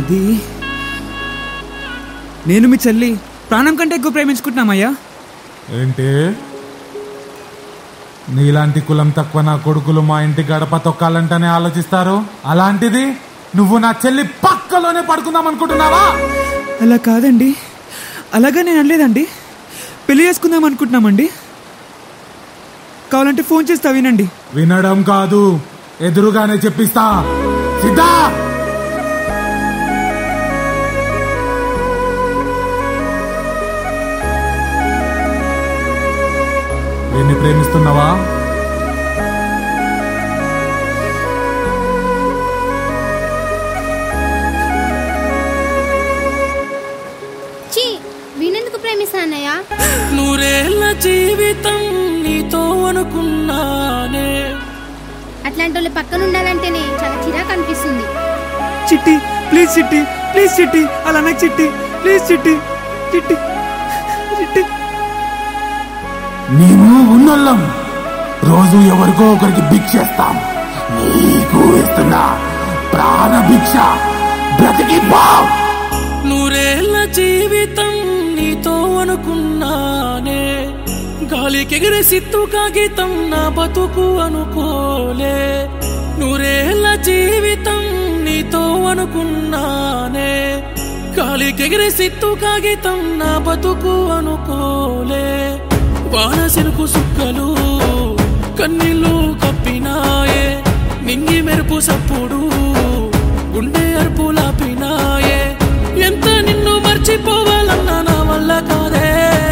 అది నేను మీ చెల్లి ప్రాణం కంటే ఎక్కువ ప్రేమించుకుంటున్నామయ్యా ఏంటి నీలాంటి కులం తక్కువ నా కొడుకులు మా ఇంటి గడప తొక్కాలంటేనే ఆలోచిస్తారు అలాంటిది నువ్వు నా చెల్లి పక్కలోనే పడుకుందాం అనుకుంటున్నావా అలా కాదండి అలాగా నేను అనలేదండి పెళ్లి చేసుకుందాం అనుకుంటున్నామండి కావాలంటే ఫోన్ చేస్తా వినండి వినడం కాదు ఎదురుగానే చెప్పిస్తా సిద్ధా వీడిని ప్రేమిస్తున్నావా చీ వీణెందుకు ప్రేమిస్తానయ్య నూరేళ్ల జీవితం నీతో అనుకున్నానే అట్లాంటి వాళ్ళు పక్కన ఉండాలంటేనే చాలా చిరాకు అనిపిస్తుంది చిట్టి ప్లీజ్ చిట్టి ప్లీజ్ చిట్టి అలా నాకు చిట్టి ప్లీజ్ చిట్టి చిట్టి చిట్టి మేము ఉన్నోళ్ళం రోజు ఎవరికో ఒకరికి భిక్ష ఇస్తాం నీకు ఇస్తున్నా ప్రాణ భిక్ష బ్రతికి బావ్ నూరేళ్ల జీవితం నీతో అనుకున్నానే గాలికెగిరే సిత్తు కాగితం నా బతుకు అనుకోలే నూరేళ్ల జీవితం నీతో అనుకున్నానే గాలికెగిరే సిత్తు కాగితం నా బతుకు అనుకోలే వాన సెరుకు సుక్కలు కన్నీళ్ళు కప్పినాయే నింగి మెరుపు సప్పుడు గుండె అరుపులాపినాయే ఎంత నిన్ను మర్చిపోవాలన్నా నా వల్ల కాదే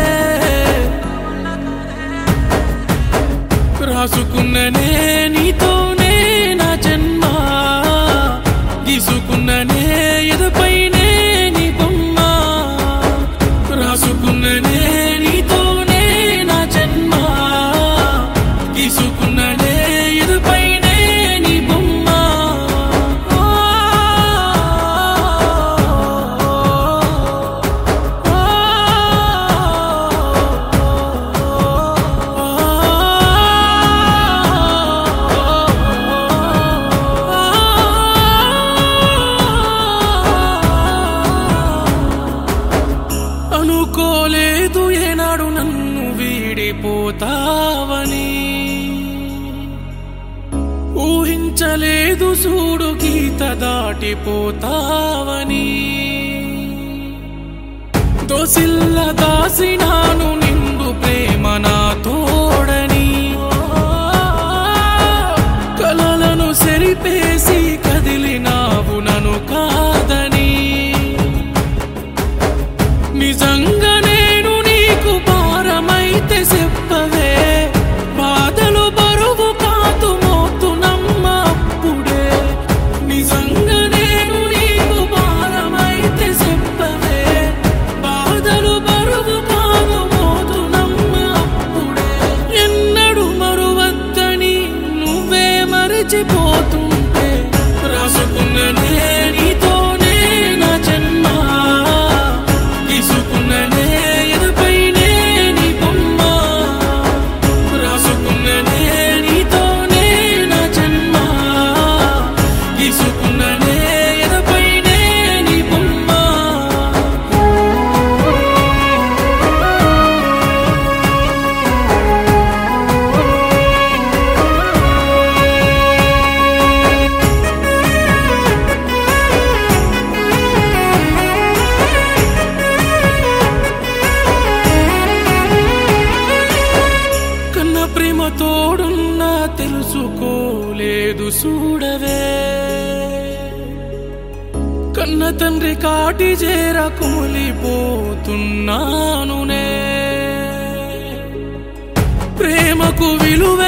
రాసుకున్ననే నీతోనే నా జన్మ గీసుకున్ననే ఎదుపైనే నీ బొమ్మ రాసుకున్ననే నీతోనే నా జన్మ గీసుకున్ననే ఎదుపైనే నీ బొమ్మ అనుకోలేదు ఏనాడు నన్ను వీడిపోతావని ఊహించలేదు చూడు గీత దాటిపోతావని దోసిల్ల దాసినాను నిండు ప్రేమ నా తోడని కలలను సెరిపేసి కదిలినావు నన్ను కాదని నిజంగా నేను నీకు భారమైతే చెప్పవే బాధలు బరువు కాదు మోతునమ్మ అప్పుడే నిజంగా నేను నీకు భారమైతే చెప్పవే బాధలు బరువు కాదు మోతునమ్మ అప్పుడే ఎన్నడు మరువద్దని నువ్వే మరచిపోతుంటే రాసుకున్ననే నీతోనే నా జన్మ గీసుకున్ననే ఎదుపైనే నీ బొమ్మ రాసుకున్ననే నీతోనే నా జన్మ గీసుకున్ననే ఎదుపైనే నీ బొమ్మ కన్న ప్రేమ తోడున్నా తెలుసుకోలేదు చూడవే కన్న తండ్రి కాటి చేర కుమిలిపోతున్నానునే ప్రేమకు విలువ